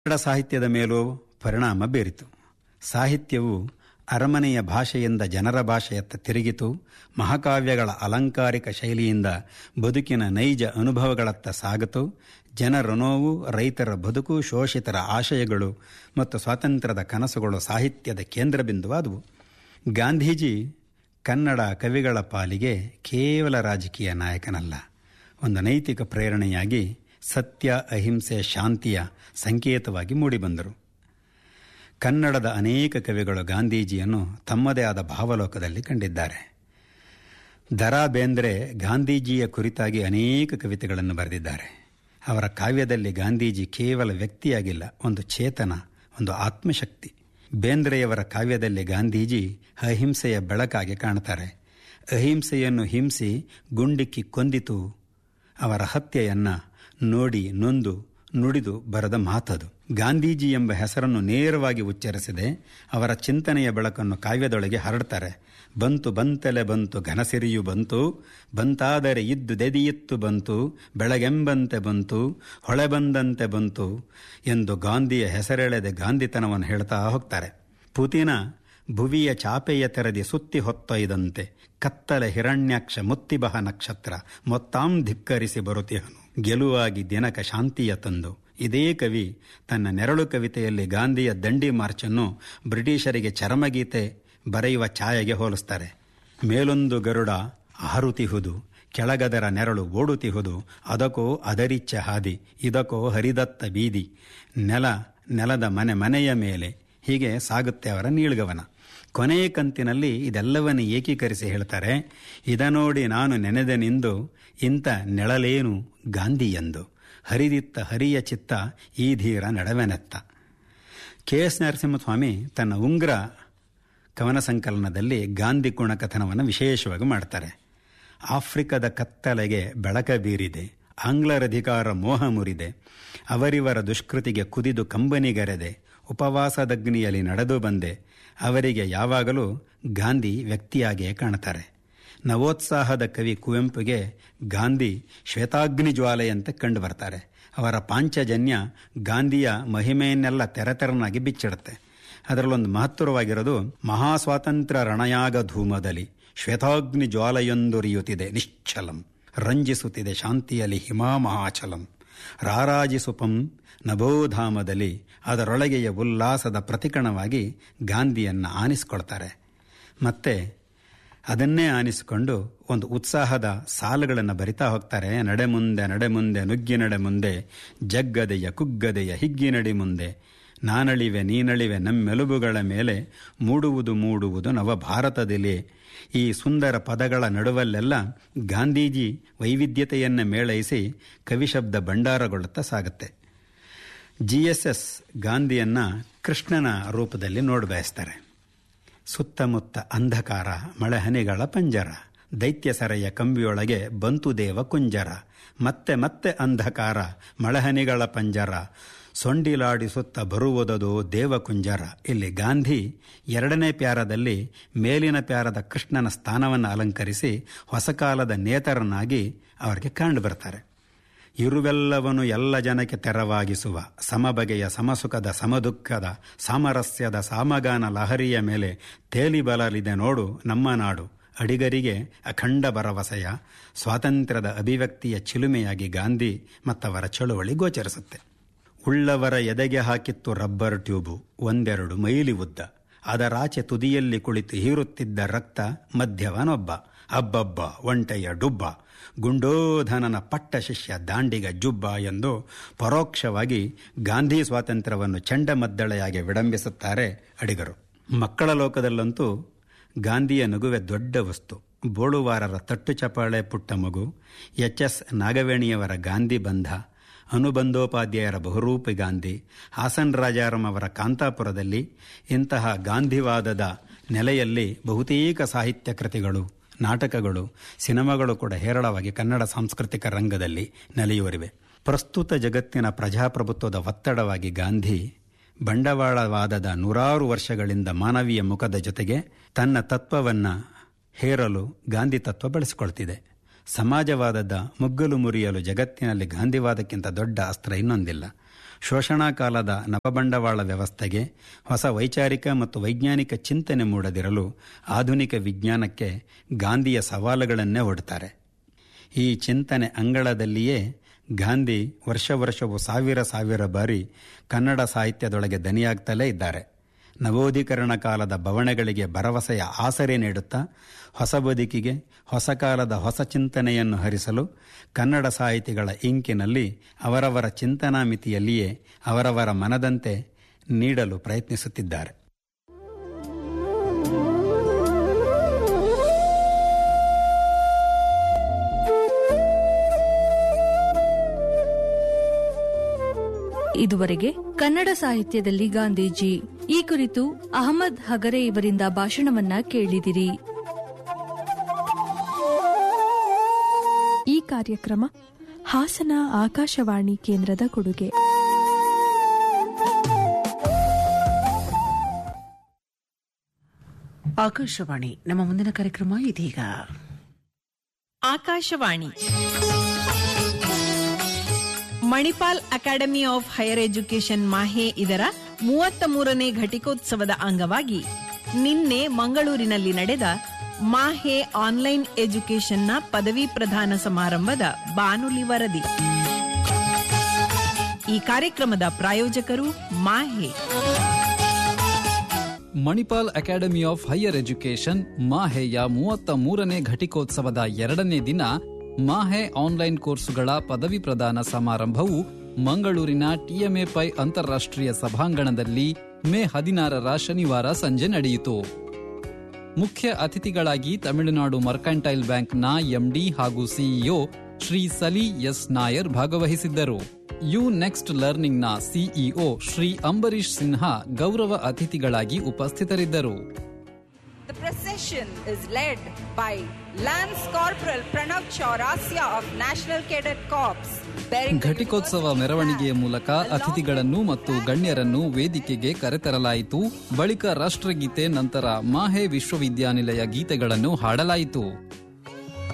ಕನ್ನಡ ಸಾಹಿತ್ಯದ ಮೇಲೂ ಪರಿಣಾಮ ಬೀರಿತು ಸಾಹಿತ್ಯವು ಅರಮನೆಯ ಭಾಷೆಯಿಂದ ಜನರ ಭಾಷೆಯತ್ತ ತಿರುಗಿತು ಮಹಾಕಾವ್ಯಗಳ ಅಲಂಕಾರಿಕ ಶೈಲಿಯಿಂದ ಬದುಕಿನ ನೈಜ ಅನುಭವಗಳತ್ತ ಸಾಗಿತು ಜನರ ನೋವು ರೈತರ ಬದುಕು ಶೋಷಿತರ ಆಶಯಗಳು ಮತ್ತು ಸ್ವಾತಂತ್ರ್ಯದ ಕನಸುಗಳು ಸಾಹಿತ್ಯದ ಕೇಂದ್ರ ಬಿಂದುವಾದವು ಗಾಂಧೀಜಿ ಕನ್ನಡ ಕವಿಗಳ ಪಾಲಿಗೆ ಕೇವಲ ರಾಜಕೀಯ ನಾಯಕನಲ್ಲ ಒಂದು ನೈತಿಕ ಪ್ರೇರಣೆಯಾಗಿ ಸತ್ಯ ಅಹಿಂಸೆ ಶಾಂತಿಯ ಸಂಕೇತವಾಗಿ ಮೂಡಿಬಂದರು ಕನ್ನಡದ ಅನೇಕ ಕವಿಗಳು ಗಾಂಧೀಜಿಯನ್ನು ತಮ್ಮದೇ ಆದ ಭಾವಲೋಕದಲ್ಲಿ ಕಂಡಿದ್ದಾರೆ ದರಾ ಬೇಂದ್ರೆ ಗಾಂಧೀಜಿಯ ಕುರಿತಾಗಿ ಅನೇಕ ಕವಿತೆಗಳನ್ನು ಬರೆದಿದ್ದಾರೆ ಅವರ ಕಾವ್ಯದಲ್ಲಿ ಗಾಂಧೀಜಿ ಕೇವಲ ವ್ಯಕ್ತಿಯಾಗಿಲ್ಲ ಒಂದು ಚೇತನ ಒಂದು ಆತ್ಮಶಕ್ತಿ ಬೇಂದ್ರೆಯವರ ಕಾವ್ಯದಲ್ಲಿ ಗಾಂಧೀಜಿ ಅಹಿಂಸೆಯ ಬೆಳಕಾಗಿ ಕಾಣ್ತಾರೆ ಅಹಿಂಸೆಯನ್ನು ಹಿಂಸಿ ಗುಂಡಿಕ್ಕಿ ಕೊಂದಿತು ಅವರ ಹತ್ಯೆಯನ್ನ ನೋಡಿ ನೊಂದು ನುಡಿದು ಬರದ ಮಾತದು ಗಾಂಧೀಜಿ ಎಂಬ ಹೆಸರನ್ನು ನೇರವಾಗಿ ಉಚ್ಚರಿಸದೆ ಅವರ ಚಿಂತನೆಯ ಬೆಳಕನ್ನು ಕಾವ್ಯದೊಳಗೆ ಹರಡ್ತಾರೆ ಬಂತು ಬಂತಲೆ ಬಂತು ಘನಸಿರಿಯು ಬಂತು ಬಂತಾದರೆ ಇದ್ದು ದೆದಿಯಿತ್ತು ಬಂತು ಬೆಳಗೆಂಬಂತೆ ಬಂತು ಹೊಳೆ ಬಂದಂತೆ ಬಂತು ಎಂದು ಗಾಂಧಿಯ ಹೆಸರೆಳೆದೆ ಗಾಂಧಿತನವನ್ನು ಹೇಳ್ತಾ ಹೋಗ್ತಾರೆ ಪುತಿನ ಭುವಿಯ ಚಾಪೆಯ ತೆರೆದಿ ಸುತ್ತಿ ಹೊತ್ತೊಯ್ದಂತೆ ಕತ್ತಲೆ ಹಿರಣ್ಯಾಕ್ಷ ಮುತ್ತಿಬಹ ನಕ್ಷತ್ರ ಮೊತ್ತಾಂ ಧಿಕ್ಕರಿಸಿ ಬರುತ್ತಿಹನು ಗೆಲುವಾಗಿ ದಿನಕ ಶಾಂತಿಯ ತಂದು ಇದೇ ಕವಿ ತನ್ನ ನೆರಳು ಕವಿತೆಯಲ್ಲಿ ಗಾಂಧಿಯ ದಂಡಿ ಮಾರ್ಚನ್ನು ಬ್ರಿಟಿಷರಿಗೆ ಚರಮಗೀತೆ ಬರೆಯುವ ಛಾಯೆಗೆ ಹೋಲಿಸ್ತಾರೆ ಮೇಲೊಂದು ಗರುಡ ಹಾರುತಿಹುದು ಕೆಳಗದರ ನೆರಳು ಓಡುತಿಹುದು ಅದಕ್ಕೋ ಅದರಿಚ್ಚೆ ಹಾದಿ ಇದಕ್ಕೋ ಹರಿದತ್ತ ಬೀದಿ ನೆಲ ನೆಲದ ಮನೆ ಮನೆಯ ಮೇಲೆ ಹೀಗೆ ಸಾಗುತ್ತೆ ಅವರ ನೀಳ್ಗವನ ಕೊನೆಯ ಕಂತಿನಲ್ಲಿ ಇದೆಲ್ಲವನ್ನು ಏಕೀಕರಿಸಿ ಹೇಳ್ತಾರೆ ಇದ ನೋಡಿ ನಾನು ನೆನೆದೆನೆಂದು ಇಂಥ ನೆಳಲೇನು ಗಾಂಧಿ ಎಂದು ಹರಿದಿತ್ತ ಹರಿಯ ಚಿತ್ತ ಈ ಧೀರ ನಡವೆನೆತ್ತ ಕೆ ಎಸ್ ನರಸಿಂಹಸ್ವಾಮಿ ತನ್ನ ಉಂಗ್ರ ಕವನ ಸಂಕಲನದಲ್ಲಿ ಗಾಂಧಿ ಗುಣಕಥನವನ್ನು ವಿಶೇಷವಾಗಿ ಮಾಡ್ತಾರೆ ಆಫ್ರಿಕದ ಕತ್ತಲೆಗೆ ಬೆಳಕ ಬೀರಿದೆ ಆಂಗ್ಲರ ಅಧಿಕಾರ ಮೋಹ ಮುರಿದೆ ಅವರಿವರ ದುಷ್ಕೃತಿಗೆ ಕುದಿದು ಕಂಬನಿಗರೆದೆ ಉಪವಾಸದಗ್ನಿಯಲ್ಲಿ ನಡೆದು ಬಂದೆ ಅವರಿಗೆ ಯಾವಾಗಲೂ ಗಾಂಧಿ ವ್ಯಕ್ತಿಯಾಗಿಯೇ ಕಾಣ್ತಾರೆ ನವೋತ್ಸಾಹದ ಕವಿ ಕುವೆಂಪುಗೆ ಗಾಂಧಿ ಶ್ವೇತಾಗ್ನಿ ಜ್ವಾಲೆಯಂತೆ ಕಂಡು ಬರ್ತಾರೆ ಅವರ ಪಾಂಚಜನ್ಯ ಗಾಂಧಿಯ ಮಹಿಮೆಯನ್ನೆಲ್ಲ ತೆರೆತೆರನಾಗಿ ಬಿಚ್ಚಿಡುತ್ತೆ ಅದರಲ್ಲೊಂದು ಮಹತ್ತರವಾಗಿರೋದು ಮಹಾಸ್ವಾತಂತ್ರ್ಯ ರಣಯಾಗ ಧೂಮದಲ್ಲಿ ಶ್ವೇತಾಗ್ನಿ ಜ್ವಾಲೆಯೊಂದುರಿಯುತ್ತಿದೆ ನಿಶ್ಚಲಂ ರಂಜಿಸುತ್ತಿದೆ ಶಾಂತಿಯಲ್ಲಿ ಹಿಮಾ ಮಹಾಚಲಂ ರಾರಾಜಿಸುಪಂ ನಭೋಧಾಮದಲ್ಲಿ ಅದರೊಳಗೆಯ ಉಲ್ಲಾಸದ ಪ್ರತಿಕಣವಾಗಿ ಗಾಂಧಿಯನ್ನು ಆನಿಸ್ಕೊಳ್ತಾರೆ ಮತ್ತೆ ಅದನ್ನೇ ಆನಿಸಿಕೊಂಡು ಒಂದು ಉತ್ಸಾಹದ ಸಾಲುಗಳನ್ನು ಬರಿತಾ ಹೋಗ್ತಾರೆ ನಡೆ ಮುಂದೆ ನಡೆ ಮುಂದೆ ನುಗ್ಗಿ ನಡೆ ಮುಂದೆ ಜಗ್ಗದೆಯ ಕುಗ್ಗದೆಯ ಹಿಗ್ಗಿ ನಡಿ ಮುಂದೆ ನಾನಳಿವೆ ನೀನಳಿವೆ ನಮ್ಮೆಲುಬುಗಳ ಮೇಲೆ ಮೂಡುವುದು ಮೂಡುವುದು ನವ ಭಾರತದಲ್ಲಿ ಈ ಸುಂದರ ಪದಗಳ ನಡುವಲ್ಲೆಲ್ಲ ಗಾಂಧೀಜಿ ವೈವಿಧ್ಯತೆಯನ್ನು ಮೇಳೈಸಿ ಕವಿಶಬ್ದ ಭಂಡಾರಗೊಳ್ಳುತ್ತಾ ಸಾಗುತ್ತೆ ಜಿಎಸ್ಎಸ್ ಗಾಂಧಿಯನ್ನ ಕೃಷ್ಣನ ರೂಪದಲ್ಲಿ ನೋಡಬಯಸ್ತಾರೆ ಸುತ್ತಮುತ್ತ ಅಂಧಕಾರ ಮಳೆಹನಿಗಳ ಪಂಜರ ದೈತ್ಯ ಸರೆಯ ಕಂಬಿಯೊಳಗೆ ಬಂತು ದೇವ ಕುಂಜರ ಮತ್ತೆ ಮತ್ತೆ ಅಂಧಕಾರ ಮಳೆಹನಿಗಳ ಪಂಜರ ಸೊಂಡಿಲಾಡಿಸುತ್ತ ಬರುವುದದು ದೇವಕುಂಜರ ಇಲ್ಲಿ ಗಾಂಧಿ ಎರಡನೇ ಪ್ಯಾರದಲ್ಲಿ ಮೇಲಿನ ಪ್ಯಾರದ ಕೃಷ್ಣನ ಸ್ಥಾನವನ್ನು ಅಲಂಕರಿಸಿ ಹೊಸಕಾಲದ ನೇತರನಾಗಿ ಅವರಿಗೆ ಕಂಡು ಬರ್ತಾರೆ ಇರುವೆಲ್ಲವನು ಎಲ್ಲ ಜನಕ್ಕೆ ತೆರವಾಗಿಸುವ ಸಮಬಗೆಯ ಸಮಸುಖದ ಸಮದುಃಖದ ಸಾಮರಸ್ಯದ ಸಾಮಗಾನ ಲಹರಿಯ ಮೇಲೆ ತೇಲಿ ಬಲಲಿದೆ ನೋಡು ನಮ್ಮ ನಾಡು ಅಡಿಗರಿಗೆ ಅಖಂಡ ಭರವಸೆಯ ಸ್ವಾತಂತ್ರ್ಯದ ಅಭಿವ್ಯಕ್ತಿಯ ಚಿಲುಮೆಯಾಗಿ ಗಾಂಧಿ ಮತ್ತವರ ಚಳುವಳಿ ಗೋಚರಿಸುತ್ತೆ ಉಳ್ಳವರ ಎದೆಗೆ ಹಾಕಿತ್ತು ರಬ್ಬರ್ ಟ್ಯೂಬು ಒಂದೆರಡು ಮೈಲಿ ಉದ್ದ ಅದರಾಚೆ ತುದಿಯಲ್ಲಿ ಕುಳಿತು ಹೀರುತ್ತಿದ್ದ ರಕ್ತ ಮಧ್ಯವನೊಬ್ಬ ಅಬ್ಬಬ್ಬ ಒಂಟೆಯ ಡುಬ್ಬ ಗುಂಡೋಧನನ ಪಟ್ಟ ಶಿಷ್ಯ ದಾಂಡಿಗ ಜುಬ್ಬ ಎಂದು ಪರೋಕ್ಷವಾಗಿ ಗಾಂಧಿ ಸ್ವಾತಂತ್ರ್ಯವನ್ನು ಚಂಡಮದ್ದಳೆಯಾಗಿ ವಿಡಂಬಿಸುತ್ತಾರೆ ಅಡಿಗರು ಮಕ್ಕಳ ಲೋಕದಲ್ಲಂತೂ ಗಾಂಧಿಯ ನಗುವೆ ದೊಡ್ಡ ವಸ್ತು ಬೋಳುವಾರರ ತಟ್ಟು ಚಪಾಳೆ ಪುಟ್ಟ ಮಗು ಎಚ್ ಎಸ್ ನಾಗವೇಣಿಯವರ ಗಾಂಧಿ ಬಂಧ ಅನುಬಂಧೋಪಾಧ್ಯಾಯರ ಬಹುರೂಪಿ ಗಾಂಧಿ ಹಾಸನ್ ರಾಜಾರಾಮ್ ಅವರ ಕಾಂತಾಪುರದಲ್ಲಿ ಇಂತಹ ಗಾಂಧಿವಾದದ ನೆಲೆಯಲ್ಲಿ ಬಹುತೇಕ ಸಾಹಿತ್ಯ ಕೃತಿಗಳು ನಾಟಕಗಳು ಸಿನಿಮಾಗಳು ಕೂಡ ಹೇರಳವಾಗಿ ಕನ್ನಡ ಸಾಂಸ್ಕೃತಿಕ ರಂಗದಲ್ಲಿ ನೆಲೆಯೂರಿವೆ ಪ್ರಸ್ತುತ ಜಗತ್ತಿನ ಪ್ರಜಾಪ್ರಭುತ್ವದ ಒತ್ತಡವಾಗಿ ಗಾಂಧಿ ಬಂಡವಾಳವಾದದ ನೂರಾರು ವರ್ಷಗಳಿಂದ ಮಾನವೀಯ ಮುಖದ ಜೊತೆಗೆ ತನ್ನ ತತ್ವವನ್ನ ಹೇರಲು ಗಾಂಧಿ ತತ್ವ ಬಳಸಿಕೊಳ್ತಿದೆ ಸಮಾಜವಾದದ ಮುಗ್ಗಲು ಮುರಿಯಲು ಜಗತ್ತಿನಲ್ಲಿ ಗಾಂಧಿವಾದಕ್ಕಿಂತ ದೊಡ್ಡ ಅಸ್ತ್ರ ಇನ್ನೊಂದಿಲ್ಲ ಶೋಷಣಾ ಕಾಲದ ನವಬಂಡವಾಳ ವ್ಯವಸ್ಥೆಗೆ ಹೊಸ ವೈಚಾರಿಕ ಮತ್ತು ವೈಜ್ಞಾನಿಕ ಚಿಂತನೆ ಮೂಡದಿರಲು ಆಧುನಿಕ ವಿಜ್ಞಾನಕ್ಕೆ ಗಾಂಧಿಯ ಸವಾಲುಗಳನ್ನೇ ಒಡ್ತಾರೆ ಈ ಚಿಂತನೆ ಅಂಗಳದಲ್ಲಿಯೇ ಗಾಂಧಿ ವರ್ಷ ವರ್ಷವೂ ಸಾವಿರ ಸಾವಿರ ಬಾರಿ ಕನ್ನಡ ಸಾಹಿತ್ಯದೊಳಗೆ ದನಿಯಾಗ್ತಲೇ ಇದ್ದಾರೆ ನವೋದೀಕರಣ ಕಾಲದ ಬವಣೆಗಳಿಗೆ ಭರವಸೆಯ ಆಸರೆ ನೀಡುತ್ತಾ ಹೊಸ ಬದುಕಿಗೆ ಹೊಸ ಕಾಲದ ಹೊಸ ಚಿಂತನೆಯನ್ನು ಹರಿಸಲು ಕನ್ನಡ ಸಾಹಿತಿಗಳ ಇಂಕಿನಲ್ಲಿ ಅವರವರ ಚಿಂತನಾ ಮಿತಿಯಲ್ಲಿಯೇ ಅವರವರ ಮನದಂತೆ ನೀಡಲು ಪ್ರಯತ್ನಿಸುತ್ತಿದ್ದಾರೆ ಇದುವರೆಗೆ ಕನ್ನಡ ಸಾಹಿತ್ಯದಲ್ಲಿ ಗಾಂಧೀಜಿ ಈ ಕುರಿತು ಅಹಮದ್ ಹಗರೆ ಇವರಿಂದ ಭಾಷಣವನ್ನ ಕೇಳಿದಿರಿ ಈ ಕಾರ್ಯಕ್ರಮ ಹಾಸನ ಆಕಾಶವಾಣಿ ಕೇಂದ್ರದ ಕೊಡುಗೆ ಆಕಾಶವಾಣಿ ನಮ್ಮ ಮುಂದಿನ ಕಾರ್ಯಕ್ರಮ ಇದೀಗ Akashvani Manipal academy of higher education MAHE ಇದರ ಮೂವತ್ತ ಮೂರನೇ ಘಟಿಕೋತ್ಸವದ ಅಂಗವಾಗಿ ನಿನ್ನೆ ಮಂಗಳೂರಿನಲ್ಲಿ ನಡೆದ ಮಾಹೆ ಆನ್ಲೈನ್ ಎಜುಕೇಶನ್ನ ಪದವಿ ಪ್ರದಾನ ಸಮಾರಂಭದ ಬಾನುಲಿ ವರದಿ ಈ ಕಾರ್ಯಕ್ರಮದ ಪ್ರಾಯೋಜಕರು MAHE Manipal academy of higher education ಮಾಹೆಯ ಮೂವತ್ತ ಮೂರನೇ ಘಟಿಕೋತ್ಸವದ ಎರಡನೇ ದಿನ ಮಾಹೆ ಆನ್ಲೈನ್ ಕೋರ್ಸುಗಳ ಪದವಿ ಪ್ರದಾನ ಸಮಾರಂಭವು ಮಂಗಳೂರಿನ ಟಿಎಂಎ ಪೈ ಅಂತಾರಾಷ್ಟ್ರೀಯ ಸಭಾಂಗಣದಲ್ಲಿ ಮೇ ಹದಿನಾರರ ಶನಿವಾರ ಸಂಜೆ ನಡೆಯಿತು ಮುಖ್ಯ ಅತಿಥಿಗಳಾಗಿ ತಮಿಳುನಾಡು ಮರ್ಕಂಟೈಲ್ ಬ್ಯಾಂಕ್ನ ಎಂಡಿ ಹಾಗೂ ಸಿಇಒ ಶ್ರೀ ಸಲಿ ಎಸ್ ನಾಯರ್ ಭಾಗವಹಿಸಿದ್ದರು ಯು ನೆಕ್ಸ್ಟ್ ಲರ್ನಿಂಗ್ನ ಸಿಇಒ ಶ್ರೀ ಅಂಬರೀಶ್ ಸಿನ್ಹಾ ಗೌರವ ಅತಿಥಿಗಳಾಗಿ ಉಪಸ್ಥಿತರಿದ್ದರು The procession is led by Lance Corporal Pranav Chaurasia of National Cadet Corps. bearing the ಘಟಿಕೋತ್ಸವ ಮೆರವಣಿಗೆಯ ಮೂಲಕ ಅತಿಥಿಗಳನ್ನು ಮತ್ತು ಗಣ್ಯರನ್ನು ವೇದಿಕೆಗೆ ಕರೆತರಲಾಯಿತು ಬಳಿಕ ರಾಷ್ಟ್ರಗೀತೆ ನಂತರ ಮಾಹೆ ವಿಶ್ವವಿದ್ಯಾನಿಲಯ ಗೀತೆಗಳನ್ನು ಹಾಡಲಾಯಿತು